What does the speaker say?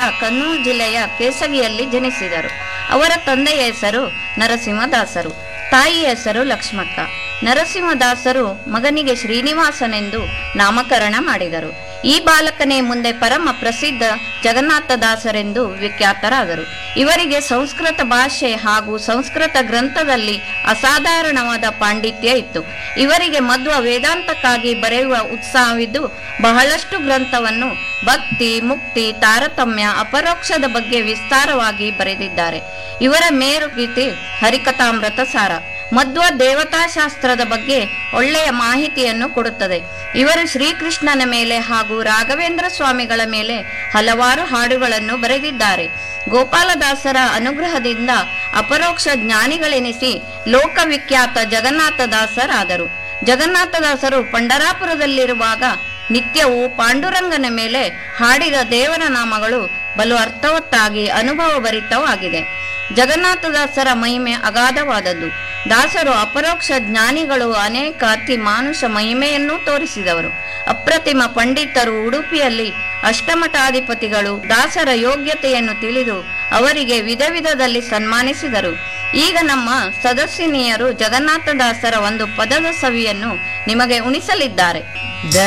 ಕನ್ನೂರು ಜಿಲ್ಲೆಯ ಕೇಸಗಿಯಲ್ಲಿ ಜನಿಸಿದರು ಅವರ ತಂದೆಯ ಹೆಸರು ನರಸಿಂಹದಾಸರು ತಾಯಿಯ ಹೆಸರು ಲಕ್ಷ್ಮಕ್ಕ ನರಸಿಂಹದಾಸರು ಮಗನಿಗೆ ಶ್ರೀನಿವಾಸನೆಂದು ನಾಮಕರಣ ಮಾಡಿದರು ಈ ಬಾಲಕನೇ ಮುಂದೆ ಪರಮ ಪ್ರಸಿದ್ಧ ಜಗನ್ನಾಥದಾಸರೆಂದು ವಿಖ್ಯಾತರಾದರು ಇವರಿಗೆ ಸಂಸ್ಕೃತ ಭಾಷೆ ಹಾಗೂ ಸಂಸ್ಕೃತ ಗ್ರಂಥದಲ್ಲಿ ಅಸಾಧಾರಣವಾದ ಪಾಂಡಿತ್ಯ ಇತ್ತು ಇವರಿಗೆ ಮಧ್ವ ವೇದಾಂತಕ್ಕಾಗಿ ಬರೆಯುವ ಉತ್ಸಾಹವಿದ್ದು ಬಹಳಷ್ಟು ಗ್ರಂಥವನ್ನು ಭಕ್ತಿ ಮುಕ್ತಿ ತಾರತಮ್ಯ ಅಪರೋಕ್ಷದ ಬಗ್ಗೆ ವಿಸ್ತಾರವಾಗಿ ಬರೆದಿದ್ದಾರೆ ಇವರ ಮೇರುಗೀತೆ ಹರಿಕಥಾಮೃತ ಸಾರ ಮಧ್ವ ದೇವತಾಶಾಸ್ತ್ರದ ಬಗ್ಗೆ ಒಳ್ಳೆಯ ಮಾಹಿತಿಯನ್ನು ಕೊಡುತ್ತದೆ ಇವರು ಶ್ರೀಕೃಷ್ಣನ ಮೇಲೆ ಹಾಗೂ ರಾಘವೇಂದ್ರ ಸ್ವಾಮಿಗಳ ಮೇಲೆ ಹಲವಾರು ಹಾಡುಗಳನ್ನು ಬರೆದಿದ್ದಾರೆ ಗೋಪಾಲದಾಸರ ಅನುಗ್ರಹದಿಂದ ಅಪರೋಕ್ಷ ಜ್ಞಾನಿಗಳೆನಿಸಿ ಲೋಕವಿಖ್ಯಾತ ಜಗನ್ನಾಥದಾಸರಾದರು ಜಗನ್ನಾಥದಾಸರು ಪಂಡರಾಪುರದಲ್ಲಿರುವಾಗ ನಿತ್ಯವೂ ಪಾಂಡುರಂಗನ ಮೇಲೆ ಹಾಡಿದ ದೇವರ ನಾಮಗಳು ಬಲು ಅರ್ಥವತ್ತಾಗಿ ಅನುಭವಭರಿತವಾಗಿದೆ ಜಗನ್ನಾಥದಾಸರ ಮಹಿಮೆ ಅಗಾಧವಾದದ್ದು ದಾಸರು ಅಪರೋಕ್ಷ ಜ್ಞಾನಿಗಳು ಅನೇಕ ಅತಿ ಮಾನುಷ ಮಹಿಮೆಯನ್ನೂ ತೋರಿಸಿದವರು ಅಪ್ರತಿಮ ಪಂಡಿತರು ಉಡುಪಿಯಲ್ಲಿ ಅಷ್ಟಮಠಾಧಿಪತಿಗಳು ದಾಸರ ಯೋಗ್ಯತೆಯನ್ನು ತಿಳಿದು ಅವರಿಗೆ ವಿಧ ವಿಧದಲ್ಲಿ ಸನ್ಮಾನಿಸಿದರು ಈಗ ನಮ್ಮ ಸದಸ್ಯನಿಯರು ಜಗನ್ನಾಥದಾಸರ ಒಂದು ಪದದ ಸವಿಯನ್ನು ನಿಮಗೆ ಉಣಿಸಲಿದ್ದಾರೆ